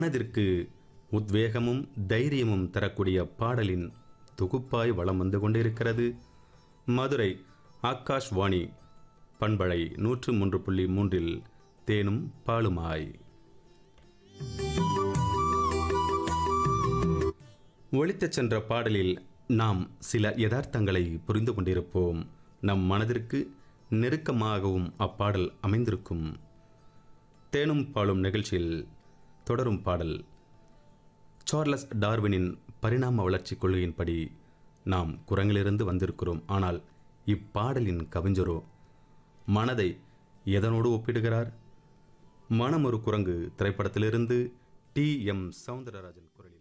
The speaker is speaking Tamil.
மனதிற்கு உத்வேகமும் தைரியமும் தரக்கூடிய பாடலின் தொகுப்பாய் வலம் வந்து கொண்டிருக்கிறது மதுரை ஆகாஷ்வாணி பண்பலை நூற்று மூன்று புள்ளி மூன்றில் தேனும் பாலுமாய் ஒழித்துச் சென்ற பாடலில் நாம் சில யதார்த்தங்களை புரிந்து கொண்டிருப்போம் நம் மனதிற்கு நெருக்கமாகவும் அப்பாடல் அமைந்திருக்கும் தேனும் பாலும் நிகழ்ச்சியில் தொடரும் பாடல் சார்லஸ் டார்வினின் பரிணாம வளர்ச்சி கொள்கையின்படி நாம் குரங்கிலிருந்து வந்திருக்கிறோம் ஆனால் இப்பாடலின் கவிஞரோ மனதை எதனோடு ஒப்பிடுகிறார் மனம் ஒரு குரங்கு திரைப்படத்திலிருந்து டி எம் சவுந்தரராஜன் குரலில்